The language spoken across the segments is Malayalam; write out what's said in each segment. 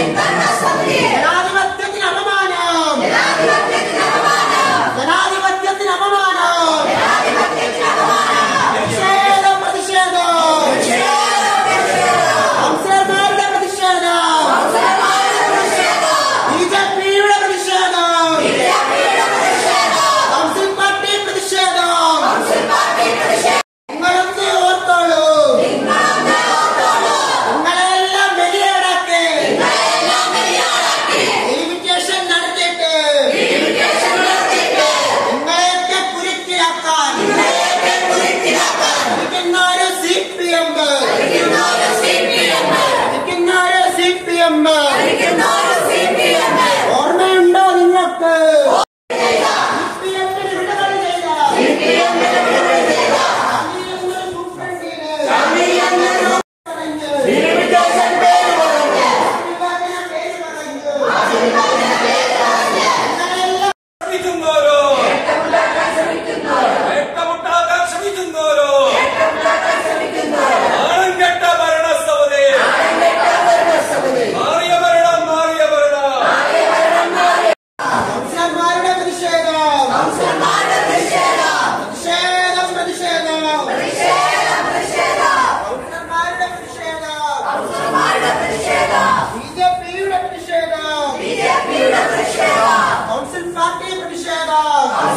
ജനാധിപത്യത്തിന് അപമാനം ജനാധിപത്യത്തിന് അപമാനം പ്രതിഷേധം പ്രതിഷേധം കൗൺസിലർമാരുടെ പ്രതിഷേധം ബി ജെ പിയുടെ പ്രതിഷേധം കൗൺസിൽ പാർട്ടി പ്രതിഷേധം നിങ്ങളൊന്ന് ഓർത്തോളൂ നിങ്ങളെല്ലാം ബലിയാടാക്കി ലിമിറ്റേഷൻ നടത്തിയിട്ട് നിങ്ങളെയൊക്കെ കുരുക്കിലാക്കാൻ ഇരിക്കുന്ന ഒരു സി പി എം ഇരിക്കുന്ന ഒരു സി പി എം ഓർമ്മയുണ്ടോ നിങ്ങൾക്ക് സി പി എമ്മിന് വിടുതല ചെയ്ത ജാമിയങ്ങൾ മുഖ്യമന്ത്രിയെ പറഞ്ഞു. വിഭാഗന പേര് പറഞ്ഞു. നിങ്ങളെല്ലാം ശ്രമിക്കുന്നോരോ നേട്ടമുണ്ടാക്കാൻ ശ്രമിക്കുന്നോരോ നാണം കെട്ട ഭരണസമിതി മാറിയ ഭരണം മാറിയ ഭരണം കൗൺസിലർമാരുടെ പ്രതിഷേധം പ്രതിഷേധം പ്രതിഷേധം കൗൺസിലർമാരുടെ പ്രതിഷേധം ബി ജെ പിയുടെ പ്രതിഷേധം കൗൺസിൽ പാർട്ടി പ്രതിഷേധം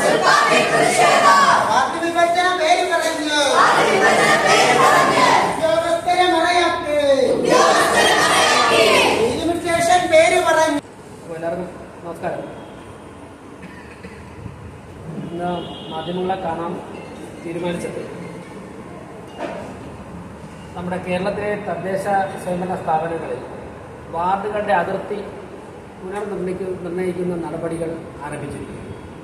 പാർട്ടി വിഭജന പേര് പറഞ്ഞ് ഉദ്യോഗസ്ഥരെ മറയാക്കി ലിമിറ്റേഷൻ പേര് പറഞ്ഞു അപ്പോൾ എല്ലാവർക്കും നമസ്കാരം ഇന്ന് മാധ്യമങ്ങളെ കാണാൻ തീരുമാനിച്ചത് നമ്മുടെ കേരളത്തിലെ തദ്ദേശ സ്വയംഭരണ സ്ഥാപനങ്ങളിൽ വാർഡുകളുടെ അതിർത്തി പുനർനിർണ്ണയിക്കു നിർണ്ണയിക്കുന്ന നടപടികൾ ആരംഭിച്ചിരിക്കുന്നു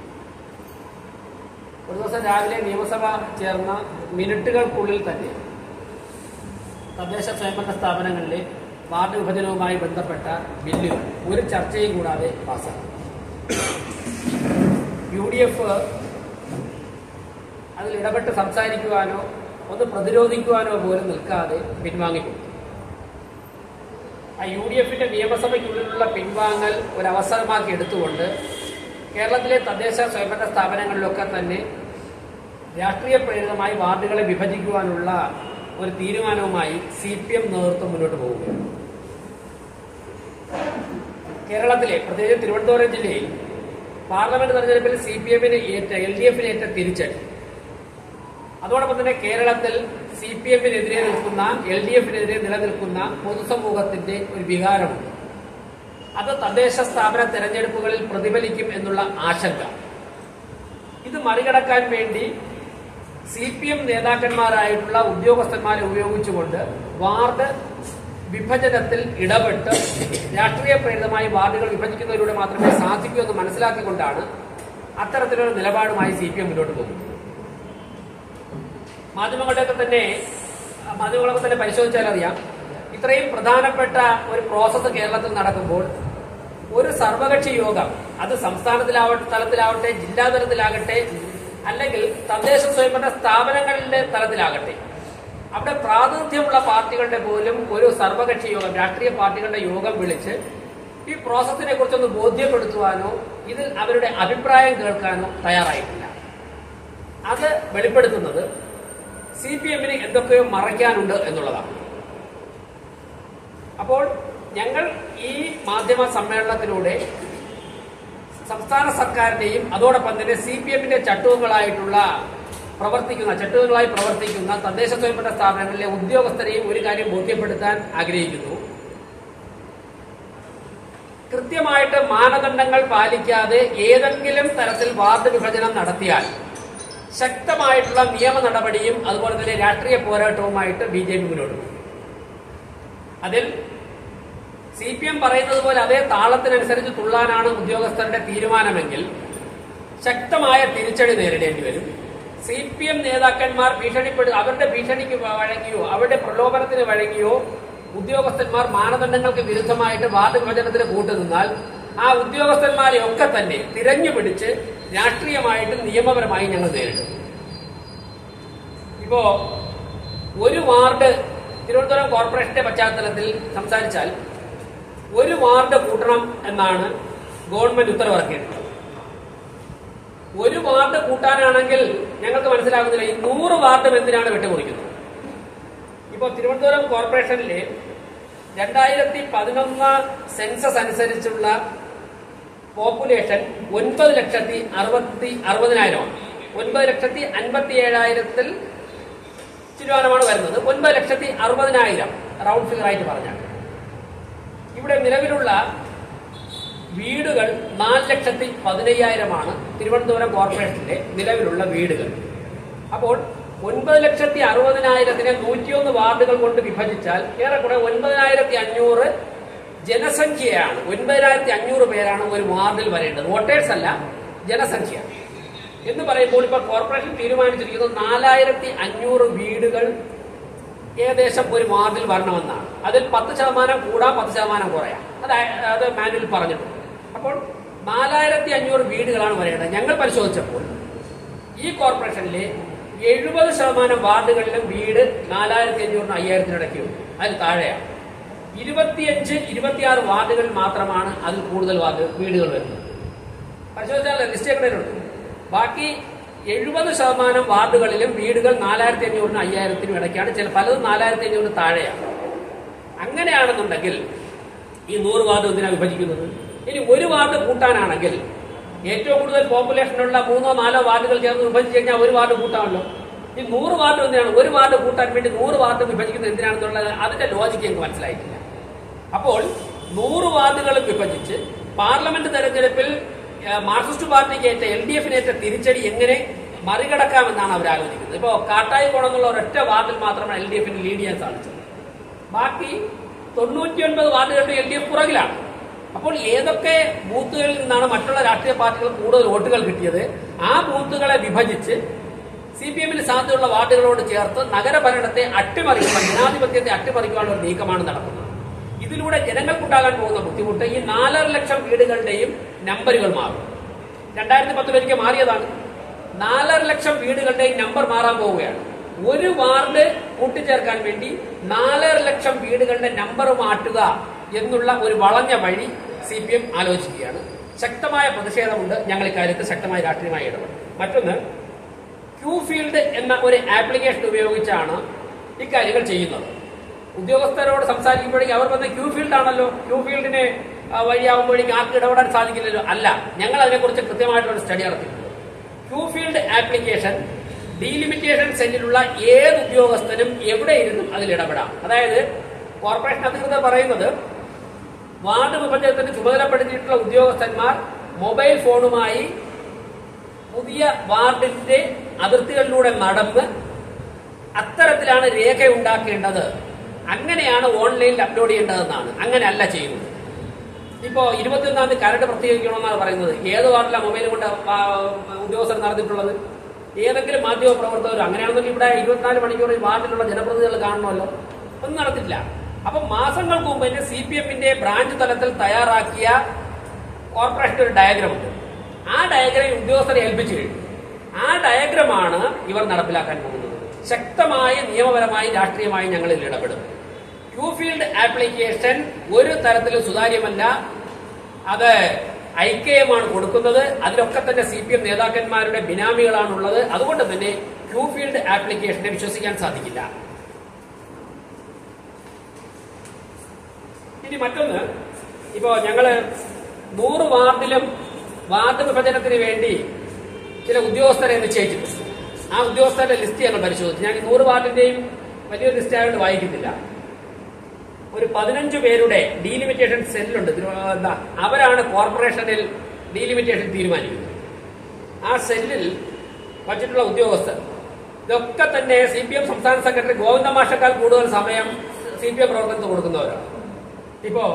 ഒരു ദിവസം രാവിലെ നിയമസഭ ചേർന്ന മിനിറ്റുകൾക്കുള്ളിൽ തന്നെ തദ്ദേശ സ്വയംഭരണ സ്ഥാപനങ്ങളിലെ വാർഡ് വിഭജനവുമായി ബന്ധപ്പെട്ട ബില്ലുകൾ ഒരു ചർച്ചയും കൂടാതെ പാസ്സാക്കി യു ഡി എഫ് അതിൽ ഇടപെട്ട് സംസാരിക്കുവാനോ ഒന്ന് പ്രതിരോധിക്കുവാനോ പോലും നിൽക്കാതെ പിൻവാങ്ങിക്കൊണ്ടു ആ യു ഡി എഫിന്റെ നിയമസഭയ്ക്കുള്ളിലുള്ള പിൻവാങ്ങൽ ഒരു അവസരമാക്കി എടുത്തുകൊണ്ട് കേരളത്തിലെ തദ്ദേശ സ്വയംഭരണ സ്ഥാപനങ്ങളിലൊക്കെ തന്നെ രാഷ്ട്രീയ പ്രേരിതമായി വാർഡുകളെ വിഭജിക്കുവാനുള്ള ഒരു തീരുമാനവുമായി സി പി എം നേതൃത്വം മുന്നോട്ട് പോവുകയാണ് കേരളത്തിലെ പ്രത്യേകിച്ച് തിരുവനന്തപുരം ജില്ലയിൽ പാർലമെന്റ് തെരഞ്ഞെടുപ്പിൽ സി പി എമ്മിന് ഏറ്റ എൽ ഡി എഫിന് ഏറ്റ തിരിച്ചടി അതോടൊപ്പം തന്നെ കേരളത്തിൽ സി പി എമ്മിനെതിരെ നിൽക്കുന്ന എൽ ഡി എഫിനെതിരെ നിലനിൽക്കുന്ന പൊതുസമൂഹത്തിന്റെ ഒരു വികാരമുണ്ട് അത് തദ്ദേശ സ്ഥാപന തെരഞ്ഞെടുപ്പുകളിൽ പ്രതിഫലിക്കും എന്നുള്ള ആശങ്ക ഇത് മറികടക്കാൻ വേണ്ടി സി പി എം നേതാക്കന്മാരായിട്ടുള്ള ഉദ്യോഗസ്ഥന്മാരെ ഉപയോഗിച്ചുകൊണ്ട് വാർഡ് വിഭജനത്തിൽ ഇടപെട്ട് രാഷ്ട്രീയ പ്രേരിതമായി വാർഡുകൾ വിഭജിക്കുന്നതിലൂടെ മാത്രമേ സാധിക്കൂ എന്ന് മനസ്സിലാക്കിക്കൊണ്ടാണ് അത്തരത്തിലൊരു നിലപാടുമായി സി പി എം മുന്നോട്ട് പോകുന്നത് മാധ്യമങ്ങളുടെയൊക്കെ തന്നെ മാധ്യമങ്ങളൊക്കെ തന്നെ പരിശോധിച്ചാൽ അറിയാം ഇത്രയും പ്രധാനപ്പെട്ട ഒരു പ്രോസസ്സ് കേരളത്തിൽ നടക്കുമ്പോൾ ഒരു സർവകക്ഷി യോഗം അത് സംസ്ഥാനത്തിലാവട്ടെ തലത്തിലാവട്ടെ ജില്ലാ തലത്തിലാകട്ടെ അല്ലെങ്കിൽ തദ്ദേശ സ്വയംഭരണ സ്ഥാപനങ്ങളുടെ തലത്തിലാകട്ടെ അവിടെ പ്രാതിനിധ്യമുള്ള പാർട്ടികളുടെ പോലും ഒരു സർവകക്ഷി യോഗം രാഷ്ട്രീയ പാർട്ടികളുടെ യോഗം വിളിച്ച് ഈ പ്രോസസ്സിനെ കുറിച്ചൊന്ന് ബോധ്യപ്പെടുത്തുവാനോ ഇതിൽ അവരുടെ അഭിപ്രായം കേൾക്കാനോ തയ്യാറായിട്ടില്ല അത് വെളിപ്പെടുത്തുന്നത് സി പി എമ്മിന് എന്തൊക്കെയോ മറയ്ക്കാനുണ്ട് എന്നുള്ളതാണ് അപ്പോൾ ഞങ്ങൾ ഈ മാധ്യമ സമ്മേളനത്തിലൂടെ സംസ്ഥാന സർക്കാരിന്റെയും അതോടൊപ്പം തന്നെ സി പി എമ്മിന്റെ ചട്ടുവങ്ങളായിട്ടുള്ള പ്രവർത്തിക്കുന്ന ചട്ടുവങ്ങളായി പ്രവർത്തിക്കുന്ന തദ്ദേശ സ്വയംഭരണ സ്ഥാപനങ്ങളിലെ ഉദ്യോഗസ്ഥരെയും ഒരു കാര്യം ബോധ്യപ്പെടുത്താൻ ആഗ്രഹിക്കുന്നു കൃത്യമായിട്ട് മാനദണ്ഡങ്ങൾ പാലിക്കാതെ ഏതെങ്കിലും തരത്തിൽ വാർഡ് വിഭജനം നടത്തിയാൽ ശക്തമായിട്ടുള്ള നിയമ നടപടിയും അതുപോലെ തന്നെ രാഷ്ട്രീയ പോരാട്ടവുമായിട്ട് ബി ജെ പി മുന്നോട്ട് പോകും അതിൽ സി പി എം പറയുന്നത് പോലെ അതേ താളത്തിനനുസരിച്ച് തുള്ളാനാണ് ഉദ്യോഗസ്ഥരുടെ തീരുമാനമെങ്കിൽ ശക്തമായ തിരിച്ചടി നേരിടേണ്ടി വരും സി പി എം നേതാക്കന്മാർ ഭീഷണിപ്പെടു അവരുടെ ഭീഷണിക്ക് വഴങ്ങിയോ അവരുടെ പ്രലോഭനത്തിന് വഴങ്ങിയോ ഉദ്യോഗസ്ഥന്മാർ മാനദണ്ഡങ്ങൾക്ക് വിരുദ്ധമായിട്ട് വാർഡ് വിഭജനത്തിന് കൂട്ടുനിന്നാൽ ആ ഉദ്യോഗസ്ഥന്മാരെ ഒക്കെ തന്നെ തിരഞ്ഞു പിടിച്ച് രാഷ്ട്രീയമായിട്ടും നിയമപരമായി ഞങ്ങൾ നേരിടും ഇപ്പോ ഒരു വാർഡ് തിരുവനന്തപുരം കോർപ്പറേഷന്റെ പശ്ചാത്തലത്തിൽ സംസാരിച്ചാൽ ഒരു വാർഡ് കൂട്ടണം എന്നാണ് ഗവൺമെന്റ് ഉത്തരവിറക്കിയിട്ടുള്ളത് ഒരു വാർഡ് കൂട്ടാനാണെങ്കിൽ ഞങ്ങൾക്ക് മനസ്സിലാകുന്നില്ല ഈ നൂറ് വാർഡും എന്തിനാണ് വിട്ടുകൊടുക്കുന്നത് ഇപ്പോൾ തിരുവനന്തപുരം കോർപ്പറേഷനിലെ രണ്ടായിരത്തി പതിനൊന്ന് സെൻസസ് അനുസരിച്ചുള്ള പോപ്പുലേഷൻ ഒൻപത് ലക്ഷത്തി അറുപത്തി അറുപതിനായിരമാണ് ഒൻപത് ലക്ഷത്തി അൻപത്തി ഏഴായിരത്തിൽ ശതമാനമാണ് വരുന്നത് ഒൻപത് ലക്ഷത്തി അറുപതിനായിരം റൗണ്ട് ഫിഗർ ആയിട്ട് പറഞ്ഞാൽ ഇവിടെ നിലവിലുള്ള വീടുകൾ നാല് ലക്ഷത്തി പതിനയ്യായിരമാണ് തിരുവനന്തപുരം കോർപ്പറേഷനിലെ നിലവിലുള്ള വീടുകൾ അപ്പോൾ ഒൻപത് ലക്ഷത്തി അറുപതിനായിരത്തിനെ നൂറ്റിയൊന്ന് വാർഡുകൾ കൊണ്ട് വിഭജിച്ചാൽ ഏറെക്കുറെ ഒൻപതിനായിരത്തി അഞ്ഞൂറ് ജനസംഖ്യയാണ് ഒൻപതിനായിരത്തി അഞ്ഞൂറ് പേരാണ് ഒരു വാർഡിൽ വരേണ്ടത് വോട്ടേഴ്സ് അല്ല ജനസംഖ്യ എന്ന് പറയുമ്പോൾ ഇപ്പോൾ കോർപ്പറേഷൻ തീരുമാനിച്ചിരിക്കുന്നത് നാലായിരത്തി അഞ്ഞൂറ് വീടുകൾ ഏകദേശം ഒരു വാർഡിൽ വരണമെന്നാണ് അതിൽ പത്ത് ശതമാനം കൂടാം പത്ത് ശതമാനം കുറയാം അത് ആ- അത് മാനുവൽ പറഞ്ഞിട്ടുണ്ട് അപ്പോൾ നാലായിരത്തി അഞ്ഞൂറ് വീടുകളാണ് വരേണ്ടത് ഞങ്ങൾ പരിശോധിച്ചപ്പോൾ ഈ കോർപ്പറേഷനിലെ എഴുപത് ശതമാനം വാർഡുകളിലും വീട് നാലായിരത്തി അഞ്ഞൂറിന് അയ്യായിരത്തിനിടയ്ക്കുണ്ട് അതിൽ താഴെയാണ് ഇരുപത്തിയഞ്ച് ഇരുപത്തിയാറ് വാർഡുകളിൽ മാത്രമാണ് അതിൽ കൂടുതൽ വാർഡ് വീടുകൾ വരുന്നത് പരിശോധിച്ചാൽ ലിസ്റ്റ് എവിടെയുണ്ട് ബാക്കി എഴുപത് ശതമാനം വാർഡുകളിലും വീടുകൾ നാലായിരത്തി അഞ്ഞൂറിനും അയ്യായിരത്തിനും ഇടയ്ക്കാണ് ചില പലതും നാലായിരത്തി അഞ്ഞൂറിന് താഴെയാണ് അങ്ങനെയാണെന്നുണ്ടെങ്കിൽ ഈ നൂറ് വാർഡ് എന്തിനാണ് വിഭജിക്കുന്നത് ഇനി ഒരു വാർഡ് കൂട്ടാനാണെങ്കിൽ ഏറ്റവും കൂടുതൽ പോപ്പുലേഷനുള്ള മൂന്നോ നാലോ വാർഡുകൾ ചേർന്ന് വിഭജിച്ച് കഴിഞ്ഞാൽ ഒരു വാർഡ് കൂട്ടാമല്ലോ ഈ നൂറ് വാർഡ് എന്തിനാണ് ഒരു വാർഡ് കൂട്ടാൻ വേണ്ടി നൂറ് വാർഡ് വിഭജിക്കുന്നത് എന്തിനാണെന്നുള്ളത് അതിന്റെ ലോജിക്ക് എനിക്ക് മനസ്സിലായിട്ടില്ല അപ്പോൾ നൂറ് വാർഡുകളും വിഭജിച്ച് പാർലമെന്റ് തെരഞ്ഞെടുപ്പിൽ ഏഹ്, മാർക്സിസ്റ്റ് പാർട്ടിക്ക് ഏറ്റ എൽ ഡി എഫിനേറ്റ തിരിച്ചടി എങ്ങനെ മറികടക്കാമെന്നാണ് അവർ ആലോചിക്കുന്നത് ഇപ്പോൾ കാട്ടായിക്കോണം എന്നുള്ള ഒരൊറ്റ വാർഡിൽ മാത്രമാണ് എൽ ഡി എഫിന് ലീഡ് ചെയ്യാൻ സാധിച്ചത് ബാക്കി തൊണ്ണൂറ്റിയൊൻപത് വാർഡുകളുടെ എൽ ഡി എഫ് പുറകിലാണ് അപ്പോൾ ഏതൊക്കെ ബൂത്തുകളിൽ നിന്നാണ് മറ്റുള്ള രാഷ്ട്രീയ പാർട്ടികൾ കൂടുതൽ വോട്ടുകൾ കിട്ടിയത് ആ ബൂത്തുകളെ വിഭജിച്ച് സി പി എമ്മിന് സാധ്യതയുള്ള വാർഡുകളോട് ചേർത്ത് നഗരഭരണത്തെ അട്ടിമറിക്കുവാൻ ജനാധിപത്യത്തെ അട്ടിമറിക്കുവാനുള്ള ഒരു നീക്കമാണ് നടക്കുന്നത് ഇതിലൂടെ ജനങ്ങൾക്കുണ്ടാകാൻ പോകുന്ന ബുദ്ധിമുട്ട് ഈ നാലര ലക്ഷം വീടുകളുടെയും നമ്പറുകൾ മാറും രണ്ടായിരത്തി പത്തിലൊരിക്കൽ മാറിയതാണ് നാലര ലക്ഷം വീടുകളുടെയും നമ്പർ മാറാൻ പോവുകയാണ് ഒരു വാർഡ് കൂട്ടിച്ചേർക്കാൻ വേണ്ടി നാലര ലക്ഷം വീടുകളുടെ നമ്പർ മാറ്റുക എന്നുള്ള ഒരു വളഞ്ഞ വഴി സി പി എം ആലോചിക്കുകയാണ് ശക്തമായ പ്രതിഷേധമുണ്ട് ഞങ്ങൾ ഇക്കാര്യത്തിൽ ശക്തമായ രാഷ്ട്രീയമായി ഇടപെടും മറ്റൊന്ന് ക്യൂ ഫീൽഡ് എന്ന ഒരു ആപ്ലിക്കേഷൻ ഉപയോഗിച്ചാണ് ഇക്കാര്യങ്ങൾ ചെയ്യുന്നത് ഉദ്യോഗസ്ഥരോട് സംസാരിക്കുമ്പോഴേക്കും അവർ പറഞ്ഞ ക്യൂ ഫീൽഡ് ആണല്ലോ ക്യൂ ഫീൽഡിനെ ആ, വഴിയാവുമ്പോഴേക്കും ആർക്ക് ഇടപെടാൻ സാധിക്കില്ലല്ലോ അല്ല ഞങ്ങൾ അതിനെക്കുറിച്ച് കൃത്യമായിട്ടുള്ള സ്റ്റഡി നടത്തിയിട്ടുണ്ട് ക്യൂ ഫീൽഡ് ആപ്ലിക്കേഷൻ ഡീലിമിറ്റേഷൻ സെല്ലിലുള്ള ഏത് ഉദ്യോഗസ്ഥനും എവിടെ ഇരുന്നും അതിൽ ഇടപെടാം അതായത് കോർപ്പറേഷൻ അധികൃതർ പറയുന്നത് വാർഡ് വിഭജനത്തിന് ചുമതലപ്പെടുത്തിയിട്ടുള്ള ഉദ്യോഗസ്ഥന്മാർ മൊബൈൽ ഫോണുമായി പുതിയ വാർഡിന്റെ അതിർത്തികളിലൂടെ നടന്ന് അത്തരത്തിലാണ് രേഖ ഉണ്ടാക്കേണ്ടത് അങ്ങനെയാണ് ഓൺലൈനിൽ അപ്ലോഡ് ചെയ്യേണ്ടതെന്നാണ് അങ്ങനെ അല്ല ചെയ്യുന്നത് ഇപ്പോ ഇരുപത്തിയൊന്നാം തീയതി കരട് പ്രത്യേകിക്കണമെന്നാണ് പറയുന്നത് ഏത് വാർഡിലാണ് മൊബൈൽ കൊണ്ട് ആ, ഉദ്യോഗസ്ഥർ നടന്നിട്ടുള്ളത് ഏതെങ്കിലും മാധ്യമ പ്രവർത്തകർ അങ്ങനെയാണെന്നുണ്ടെങ്കിൽ ഇവിടെ ഇരുപത്തിനാല് മണിക്കൂർ ഈ വാർഡിലുള്ള ജനപ്രതിനിധികൾ കാണണമല്ലോ ഒന്നും നടത്തില്ല അപ്പൊ മാസങ്ങൾക്ക് മുമ്പ് തന്നെ സി പി എമ്മിന്റെ ബ്രാഞ്ച് തലത്തിൽ തയ്യാറാക്കിയ കോർപ്പറേഷൻ ഒരു ഡയഗ്രം ഉണ്ട് ആ ഡയഗ്രം ഉദ്യോഗസ്ഥരെ ഏൽപ്പിച്ചു കഴിഞ്ഞു ആ ഡയഗ്രമാണ് ഇവർ നടപ്പിലാക്കാൻ പോകുന്നത് ശക്തമായ നിയമപരമായി രാഷ്ട്രീയമായി ഞങ്ങൾ ഇതിൽ ഇടപെടും ക്യൂ ഫീൽഡ് ആപ്ലിക്കേഷൻ ഒരു തരത്തിലും സുതാര്യമല്ല അത് ഐക്യമാണ് കൊടുക്കുന്നത് അതിലൊക്കെ തന്നെ സി പി എം നേതാക്കന്മാരുടെ ബിനാമികളാണുള്ളത് അതുകൊണ്ട് തന്നെ ക്യൂ ഫീൽഡ് ആപ്ലിക്കേഷനെ വിശ്വസിക്കാൻ സാധിക്കില്ല ഇനി മറ്റൊന്ന് ഇപ്പോ ഞങ്ങള് നൂറ് വാർഡിലും വാർഡ് വിഭജനത്തിന് വേണ്ടി ചില ഉദ്യോഗസ്ഥരെ നിശ്ചയിച്ചിട്ടുണ്ട് ആ ഉദ്യോഗസ്ഥരുടെ ലിസ്റ്റ് ഞങ്ങൾ പരിശോധിച്ചു ഞാൻ ഈ നൂറ് വാർഡിന്റെയും വലിയൊരു ലിസ്റ്റ് ആയതുകൊണ്ട് വായിക്കുന്നില്ല ഒരു പതിനഞ്ച് പേരുടെ ഡീലിമിറ്റേഷൻ സെല്ലുണ്ട് തിരുവ- എന്താ അവരാണ് കോർപ്പറേഷനിൽ ഡീലിമിറ്റേഷൻ തീരുമാനിക്കുന്നത് ആ സെല്ലിൽ വച്ചിട്ടുള്ള ഉദ്യോഗസ്ഥർ ഇതൊക്കെ തന്നെ സി പി എം സംസ്ഥാന സെക്രട്ടറി ഗോവിന്ദ മാഷക്കാൾ കൂടുതൽ സമയം സി പി എം പ്രവർത്തനത്തിന് കൊടുക്കുന്നവരാണ് ഇപ്പോ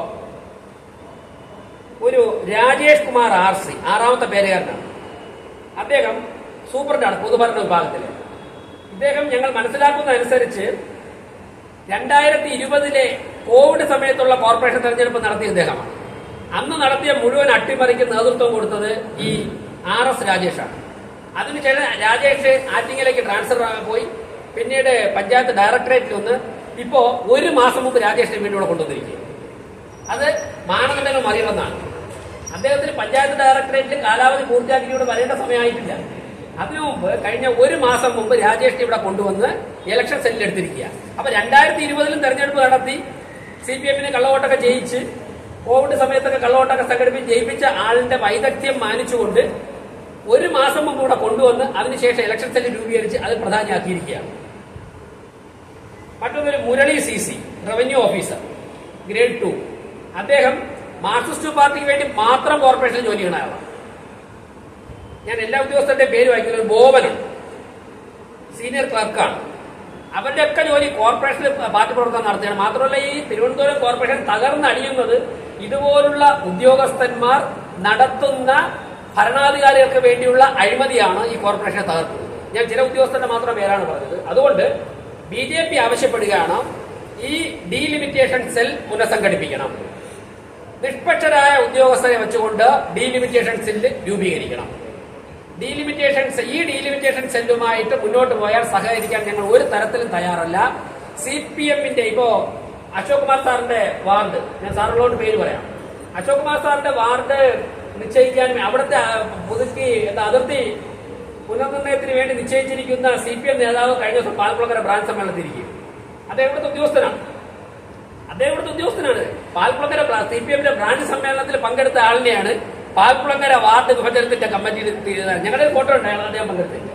ഒരു രാജേഷ് കുമാർ ആർ സി ആറാമത്തെ പേരുകാരനാണ് അദ്ദേഹം സൂപ്രണ്ടാണ് പൊതുഭരണ വിഭാഗത്തിലെ ഇദ്ദേഹം ഞങ്ങൾ മനസ്സിലാക്കുന്ന അനുസരിച്ച് രണ്ടായിരത്തി ഇരുപതിലെ കോവിഡ് സമയത്തുള്ള കോർപ്പറേഷൻ തെരഞ്ഞെടുപ്പ് നടത്തിയ ഇദ്ദേഹമാണ് അന്ന് നടത്തിയ മുഴുവൻ അട്ടിമറിക്ക് നേതൃത്വം കൊടുത്തത് ഈ ആർ എസ് രാജേഷാണ് അതിനുശേഷം രാജേഷ് ആറ്റിങ്ങലേക്ക് ട്രാൻസ്ഫർ പോയി പിന്നീട് പഞ്ചായത്ത് ഡയറക്ടറേറ്റിൽ ഒന്ന് ഇപ്പോ ഒരു മാസം മുമ്പ് രാജേഷിനെ വീണ്ടും ഇവിടെ കൊണ്ടുവന്നിരിക്കുകയാണ് അത് മാനദണ്ഡങ്ങൾ മറികടന്നാണ് അദ്ദേഹത്തിന് പഞ്ചായത്ത് ഡയറക്ടറേറ്റിൽ കാലാവധി പൂർത്തിയാക്കി ഇവിടെ വരേണ്ട സമയമായിട്ടില്ല അതിനു മുമ്പ് കഴിഞ്ഞ ഒരു മാസം മുമ്പ് രാജേഷിനെ ഇവിടെ കൊണ്ടുവന്ന് ഇലക്ഷൻ സെല്ലിൽ എടുത്തിരിക്കുക അപ്പൊ രണ്ടായിരത്തി ഇരുപതിലും തെരഞ്ഞെടുപ്പ് നടത്തി സി പി എമ്മിന് കള്ളവോട്ടൊക്കെ ജയിച്ച് കോവിഡ് സമയത്തൊക്കെ കള്ളവോട്ടൊക്കെ സംഘടിപ്പിച്ച് ജയിപ്പിച്ച ആളിന്റെ വൈദഗ്ധ്യം മാനിച്ചുകൊണ്ട് ഒരു മാസം മുമ്പ് ഇവിടെ കൊണ്ടുവന്ന് അതിനുശേഷം ഇലക്ഷൻ സെല്ല് രൂപീകരിച്ച് അത് പ്രധാനിയാക്കിയിരിക്കുകയാണ് മറ്റൊന്നൊരു Murali C C revenue officer grade two അദ്ദേഹം മാർക്സിസ്റ്റ് പാർട്ടിക്ക് വേണ്ടി മാത്രം കോർപ്പറേഷൻ ജോലി ചെയ്യുന്ന ആളാണ് ഞാൻ എല്ലാ ഉദ്യോഗസ്ഥരുടെയും പേര് വായിക്കുന്നത് ഒരു ബോബനുണ്ട് സീനിയർ ക്ലർക്കാണ് അവരുടെ ഒക്കെ ജോലി കോർപ്പറേഷനിൽ പാർട്ടി പ്രവർത്തനം നടത്തുകയാണ് മാത്രമല്ല ഈ തിരുവനന്തപുരം കോർപ്പറേഷൻ തകർന്നടിയുന്നത് ഇതുപോലുള്ള ഉദ്യോഗസ്ഥന്മാർ നടത്തുന്ന ഭരണാധികാരികൾക്ക് വേണ്ടിയുള്ള അഴിമതിയാണ് ഈ കോർപ്പറേഷനെ തകർക്കുന്നത് ഞാൻ ചില ഉദ്യോഗസ്ഥരുടെ മാത്രം പേരാണ് പറഞ്ഞത് അതുകൊണ്ട് ബി ജെ പി ആവശ്യപ്പെടുകയാണ് ഈ ഡീലിമിറ്റേഷൻ സെൽ പുനഃസംഘടിപ്പിക്കണം നിഷ്പക്ഷരായ ഉദ്യോഗസ്ഥരെ വെച്ചുകൊണ്ട് ഡീലിമിറ്റേഷൻ സെല്ല് രൂപീകരിക്കണം ഡീലിമിറ്റേഷൻ സെ- ഈ ഡീലിമിറ്റേഷൻ സെല്ലുമായിട്ട് മുന്നോട്ട് പോയാൽ സഹകരിക്കാൻ ഞങ്ങൾ ഒരു തരത്തിലും തയ്യാറല്ല സി പി എമ്മിന്റെ ഇപ്പോ അശോക് കുമാർ സാറിന്റെ വാർഡ് ഞാൻ സാറിനോട് പേര് പറയാം അശോക് കുമാർ സാറിന്റെ വാർഡ് നിശ്ചയിക്കാൻ അവിടുത്തെ ആ, പുതുക്കി എന്താ അതിർത്തി പുനർനിർണയത്തിന് വേണ്ടി നിശ്ചയിച്ചിരിക്കുന്ന സി പി എം നേതാവ് കഴിഞ്ഞ ദിവസം പാൽക്കുളക്കര ബ്രാഞ്ച് സമ്മേളനത്തിരിക്കും അദ്ദേഹം ഇവിടുത്തെ ഉദ്യോഗസ്ഥനാണ് അദ്ദേഹം ഇവിടുത്തെ ഉദ്യോഗസ്ഥനാണ് പാൽക്കുളങ്ങര സി പി എമ്മിന്റെ ബ്രാഞ്ച് സമ്മേളനത്തിൽ പങ്കെടുത്ത ആളിനെയാണ് പാൽക്കുളങ്ങര വാർഡ് വിഭജനത്തിന്റെ കമ്മിറ്റിയിൽ തീരുമാനം ഞങ്ങളുടെ ഒരു ഫോട്ടോ ഉണ്ട് അയാൾ അദ്ദേഹം പങ്കെടുത്തില്ല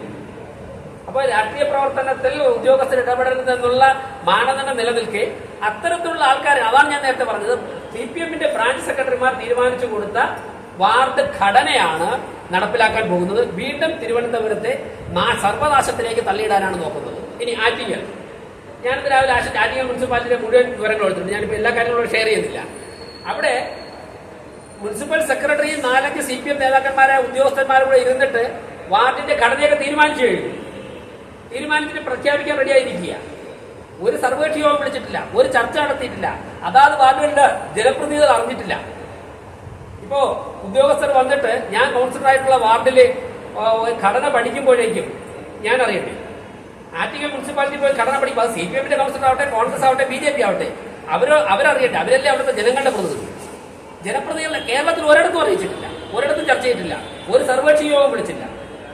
അപ്പൊ രാഷ്ട്രീയ പ്രവർത്തനത്തിൽ ഉദ്യോഗസ്ഥർ ഇടപെടരുതെന്നുള്ള മാനദണ്ഡം നിലനിൽക്കെ അത്തരത്തിലുള്ള ആൾക്കാർ അതാണ് ഞാൻ നേരത്തെ പറഞ്ഞത് സി പി എമ്മിന്റെ ബ്രാഞ്ച് സെക്രട്ടറിമാർ തീരുമാനിച്ചു കൊടുത്ത വാർഡ് ഘടനയാണ് നടപ്പിലാക്കാൻ പോകുന്നത് വീണ്ടും തിരുവനന്തപുരത്തെ നാ- സർവനാശത്തിലേക്ക് തള്ളിയിടാനാണ് നോക്കുന്നത് ഇനി ആറ്റിങ്ങൽ ഞാനിത് രാവിലെ ആശ ആറ്റിങ്ങൽ മുനിസിപ്പാലിറ്റിയുടെ മുഴുവൻ വിവരങ്ങൾ എടുത്തിട്ടുണ്ട് ഞാനിപ്പോൾ എല്ലാ കാര്യങ്ങളും ഷെയർ ചെയ്യുന്നില്ല അവിടെ മുനിസിപ്പൽ സെക്രട്ടറിയും നാലഞ്ച് സി പി എം നേതാക്കന്മാരെ ഉദ്യോഗസ്ഥന്മാരും കൂടെ ഇരുന്നിട്ട് വാർഡിന്റെ ഘടനയൊക്കെ തീരുമാനിച്ചു കഴിഞ്ഞു തീരുമാനത്തിന് പ്രഖ്യാപിക്കാൻ റെഡിയായിരിക്കുക ഒരു സർവകക്ഷി യോഗം വിളിച്ചിട്ടില്ല ഒരു ചർച്ച നടത്തിയിട്ടില്ല അതാത് വാർഡുകളിലെ ജനപ്രതിനിധികൾ അറിഞ്ഞിട്ടില്ല ഇപ്പോ ഉദ്യോഗസ്ഥർ വന്നിട്ട് ഞാൻ കൗൺസിലർ ആയിട്ടുള്ള വാർഡില് ആ, ഒരു ഘടന പഠിക്കുമ്പോഴേക്കും ഞാൻ അറിയട്ടെ ആറ്റിങ്ങൽ മുനിസിപ്പാലിറ്റി പോയി ഘടന പഠിക്കും അത് സി പി എമ്മിന്റെ കൗൺസിലർ ആവട്ടെ കോൺഗ്രസ് ആവട്ടെ ബി ജെ പി ആവട്ടെ അവര് അവരറിയട്ടെ അവരല്ലേ അവിടുത്തെ ജനങ്ങളുടെ പ്രതിനിധി ജനപ്രതിനിധികളെ കേരളത്തിൽ ഒരിടത്തും അറിയിച്ചിട്ടില്ല ഒരിടത്തും ചർച്ച ചെയ്തിട്ടില്ല ഒരു സർവകക്ഷി യോഗം വിളിച്ചില്ല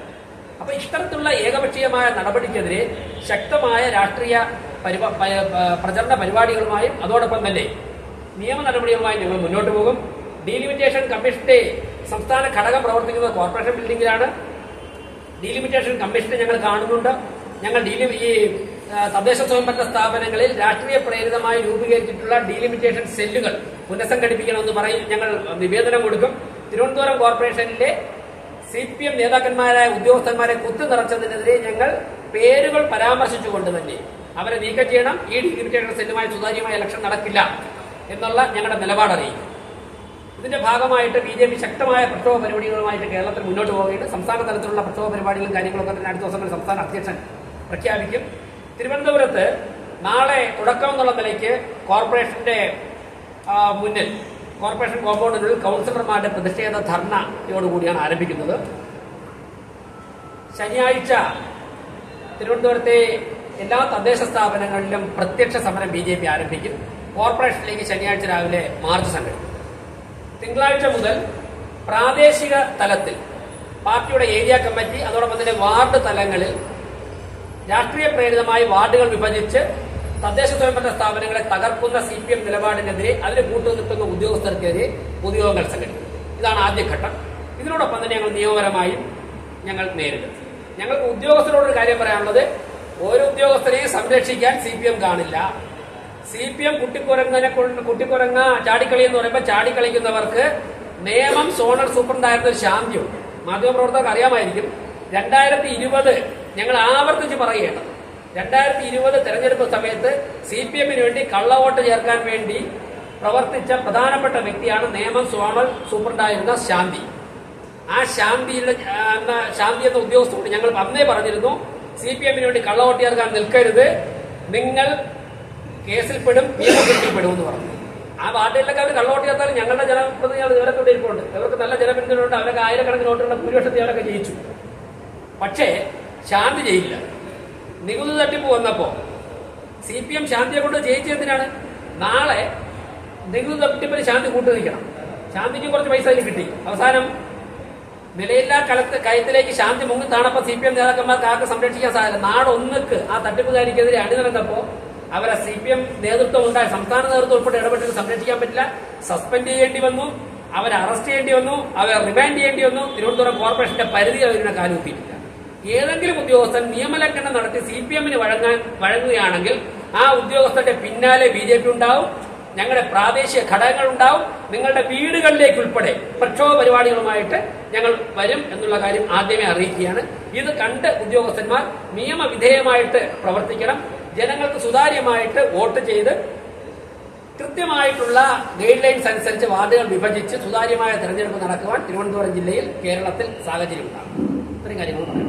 അപ്പൊ ഇത്തരത്തിലുള്ള ഏകപക്ഷീയമായ നടപടിക്കെതിരെ ശക്തമായ രാഷ്ട്രീയ പരിപ- പ- പ- പ്രചരണ പരിപാടികളുമായും അതോടൊപ്പം തന്നെ നിയമ നടപടികളുമായും ഞങ്ങൾ മുന്നോട്ട് പോകും ഡീലിമിറ്റേഷൻ കമ്മീഷന്റെ സംസ്ഥാന ഘടകം പ്രവർത്തിക്കുന്നത് കോർപ്പറേഷൻ ബിൽഡിംഗിലാണ് ഡീലിമിറ്റേഷൻ കമ്മീഷനെ ഞങ്ങൾ കാണുന്നുണ്ട് ഞങ്ങൾ ഡീലി ഈ ആ, തദ്ദേശ സ്വയംഭരണ സ്ഥാപനങ്ങളിൽ രാഷ്ട്രീയ പ്രേരിതമായി രൂപീകരിച്ചിട്ടുള്ള ഡീലിമിറ്റേഷൻ സെല്ലുകൾ പുനഃസംഘടിപ്പിക്കണമെന്ന് പറയും ഞങ്ങൾ നിവേദനം കൊടുക്കും തിരുവനന്തപുരം കോർപ്പറേഷനിലെ സി പി എം നേതാക്കന്മാരായ ഉദ്യോഗസ്ഥന്മാരെ കുത്തു നിറച്ചതിനെതിരെ ഞങ്ങൾ പേരുകൾ പരാമർശിച്ചുകൊണ്ട് തന്നെ അവരെ നീക്കം ചെയ്യണം ഈ ഡീലിമിറ്റേഷൻ സെല്ലുമായി സുതാര്യമായ ഇലക്ഷൻ നടക്കില്ല എന്നുള്ള ഞങ്ങളുടെ നിലപാട് അറിയിക്കും ഇതിന്റെ ഭാഗമായിട്ട് ബി ജെ പി ശക്തമായ പ്രക്ഷോഭ പരിപാടികളുമായിട്ട് കേരളത്തിൽ മുന്നോട്ട് പോവുകയാണ് സംസ്ഥാന തലത്തിലുള്ള പ്രക്ഷോഭ പരിപാടികളും കാര്യങ്ങളൊക്കെ തന്നെ അടുത്ത ദിവസങ്ങളിൽ സംസ്ഥാന അധ്യക്ഷൻ പ്രഖ്യാപിക്കും തിരുവനന്തപുരത്ത് നാളെ തുടക്കം എന്നുള്ള നിലയ്ക്ക് കോർപ്പറേഷന്റെ ആ, മുന്നിൽ കോർപ്പറേഷൻ കോമ്പൗണ്ടിനുള്ളിൽ കൗൺസിലർമാരുടെ പ്രതിഷേധ ധർണയോടുകൂടിയാണ് ആരംഭിക്കുന്നത് ശനിയാഴ്ച തിരുവനന്തപുരത്തെ എല്ലാ തദ്ദേശ സ്ഥാപനങ്ങളിലും പ്രത്യക്ഷ സമരം ബി ജെ പി ആരംഭിക്കും കോർപ്പറേഷനിലേക്ക് ശനിയാഴ്ച രാവിലെ മാർച്ച് സംഘടിപ്പിക്കും തിങ്കളാഴ്ച മുതൽ പ്രാദേശിക തലത്തിൽ പാർട്ടിയുടെ ഏരിയ കമ്മിറ്റി അതോടൊപ്പം തന്നെ വാർഡ് തലങ്ങളിൽ രാഷ്ട്രീയ പ്രേരിതമായി വാർഡുകൾ വിഭജിച്ച് തദ്ദേശ സ്വയംഭരണ സ്ഥാപനങ്ങളെ തകർക്കുന്ന സി പി എം നിലപാടിനെതിരെ അതിന് കൂട്ടുനിൽക്കുന്ന ഉദ്യോഗസ്ഥർക്കെതിരെ പൊതുയോഗങ്ങൾ സംഘടിപ്പിക്കും ഇതാണ് ആദ്യഘട്ടം ഇതിനോടൊപ്പം തന്നെ ഞങ്ങൾ നിയമപരമായും ഞങ്ങൾ നേരിടും ഞങ്ങൾക്ക് ഉദ്യോഗസ്ഥരോടൊരു കാര്യം പറയാനുള്ളത് ഓരോ ഉദ്യോഗസ്ഥരെയും സംരക്ഷിക്കാൻ സി പി എം കാണില്ല സി പി എം കുട്ടിക്കുരങ്ങനെ കൊണ്ട് കുട്ടിക്കുരങ്ങ ചാടിക്കളി എന്ന് പറയുമ്പോൾ ചാടിക്കളിക്കുന്നവർക്ക് നിയമം സോണൽ സൂപ്രണ്ടായിരുന്ന ഒരു ശാന്തിയുണ്ട് മാധ്യമപ്രവർത്തകർക്ക് അറിയാമായിരിക്കും രണ്ടായിരത്തി ഇരുപത് ഞങ്ങൾ ആവർത്തിച്ച് പറയുകയാണ് രണ്ടായിരത്തി ഇരുപത് തെരഞ്ഞെടുപ്പ് സമയത്ത് സി പി എമ്മിന് വേണ്ടി കള്ളവോട്ട് ചേർക്കാൻ വേണ്ടി പ്രവർത്തിച്ച പ്രധാനപ്പെട്ട വ്യക്തിയാണ് നിയമം സോണൽ സൂപ്രണ്ടായിരുന്ന ശാന്തി ആ ശാന്തിയുടെ ആ, എന്ന ശാന്തി എന്ന ഉദ്യോഗസ്ഥരോട് ഞങ്ങൾ അന്നേ പറഞ്ഞിരുന്നു സി പി എമ്മിന് വേണ്ടി കള്ളവോട്ട് ചേർക്കാൻ നിൽക്കരുത് നിങ്ങൾ കേസിൽപ്പെടും നിയമപ്പെടുത്തിപ്പെടും എന്ന് പറഞ്ഞു ആ വാർഡിലൊക്കെ അവർ കള്ളവോട്ട് ചേർത്താലും ഞങ്ങളുടെ ജനപ്രതിനിധികൾ ഇവരൊക്കെ ഇവിടെ ഇരിപ്പുണ്ട് ഇവർക്ക് നല്ല ജനപിന്തുണയുണ്ട് അവരൊക്കെ ആയിരക്കണക്കിന് വോട്ടുകളുടെ ഭൂരിപക്ഷത്തിൽ അവരൊക്കെ ജയിച്ചു പക്ഷേ ശാന്തി ചെയ്യില്ല നികുതി തട്ടിപ്പ് വന്നപ്പോ സി പി എം ശാന്തിയെ കൊണ്ട് ജയിച്ചെന്തിനാണ് നാളെ നികുതി തട്ടിപ്പിന് ശാന്തി കൂട്ടു നിൽക്കണം ശാന്തിക്ക് കുറച്ച് പൈസ അതിൽ കിട്ടി അവസാനം നിലയില്ലാ കലത്ത് കയത്തിലേക്ക് ശാന്തി മുങ്ങി താണപ്പോ സി പി എം നേതാക്കന്മാർക്ക് ആർക്ക് സംരക്ഷിക്കാൻ സാധിക്കില്ല നാട് ഒന്നുക്ക് ആ തട്ടിപ്പുകാരിക്കെതിരെ അണിനിരന്നപ്പോ അവരെ സി പി എം നേതൃത്വം ഉണ്ടായ സംസ്ഥാന നേതൃത്വം ഉൾപ്പെടെ ഇടപെട്ട് സംരക്ഷിക്കാൻ പറ്റില്ല സസ്പെൻഡ് ചെയ്യേണ്ടി വന്നു അവരെ അറസ്റ്റ് ചെയ്യേണ്ടി വന്നു അവരെ റിമാൻഡ് ചെയ്യേണ്ടി വന്നു തിരുവനന്തപുരം കോർപ്പറേഷന്റെ പരിധി അവരുടെ കാലുകുത്തിയിട്ടില്ല ഏതെങ്കിലും ഉദ്യോഗസ്ഥൻ നിയമലംഘനം നടത്തി സി പി എമ്മിന് വഴങ്ങാൻ വഴങ്ങുകയാണെങ്കിൽ ആ ഉദ്യോഗസ്ഥന്റെ പിന്നാലെ ബി ജെ പി ഉണ്ടാവും ഞങ്ങളുടെ പ്രാദേശിക ഘടകങ്ങൾ ഉണ്ടാവും നിങ്ങളുടെ വീടുകളിലേക്ക് ഉൾപ്പെടെ പ്രക്ഷോഭ പരിപാടികളുമായിട്ട് ഞങ്ങൾ വരും എന്നുള്ള കാര്യം ആദ്യമേ അറിയിക്കുകയാണ് ഇത് കണ്ട് ഉദ്യോഗസ്ഥന്മാർ നിയമവിധേയമായിട്ട് പ്രവർത്തിക്കണം ജനങ്ങൾക്ക് സുതാര്യമായിട്ട് വോട്ട് ചെയ്ത് കൃത്യമായിട്ടുള്ള ഗൈഡ് ലൈൻസ് അനുസരിച്ച് വാർഡുകൾ വിഭജിച്ച് സുതാര്യമായ തെരഞ്ഞെടുപ്പ് നടക്കുവാൻ തിരുവനന്തപുരം ജില്ലയിൽ കേരളത്തിൽ സാഹചര്യം ഉണ്ടാകും ഇത്രയും കാര്യങ്ങൾ പറയാം